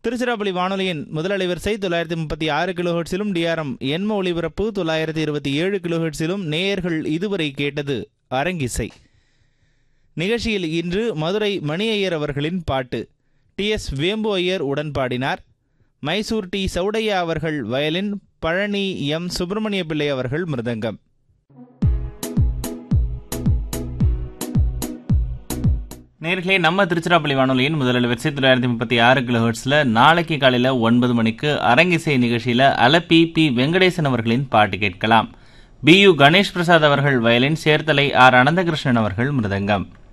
திருச்சிராப்பள்ளி வானொலியின் முதல் அலைவரிசை தொள்ளாயிரத்தி முப்பத்தி ஆறு கிலோஹெட்ஸிலும் டிஆர்எம் எண்ம ஒளிபரப்பு தொள்ளாயிரத்தி இருபத்தி ஏழு கிலோஹெட்ஸிலும் நேயர்கள் இதுவரை கேட்டது அரங்கிசை நிகழ்ச்சியில் இன்று மதுரை மணி ஐயர் அவர்களின் பாட்டு டி எஸ் வேம்பு ஐயர் உடன் பாடினார் மைசூர் டி சவுடையா அவர்கள் வயலின் பழனி எம் சுப்பிரமணிய பிள்ளை அவர்கள் மிருதங்கம் நேர்களே நம்ம திருச்சிராப்பள்ளி வானொலியின் முதல் வரிசை தொள்ளாயிரத்தி முப்பத்தி ஆறு கிலோஹெர்ட்ஸில் நாளைக்கு காலையில் ஒன்பது மணிக்கு அரங்கிசை நிகழ்ச்சியில் அலப்பி பி வெங்கடேசன் அவர்களின் பாட்டு கேட்கலாம் பி யு கணேஷ் பிரசாத் அவர்கள் வயலின் சேர்த்தலை ஆர் அனந்தகிருஷ்ணன் அவர்கள் மிருதங்கம்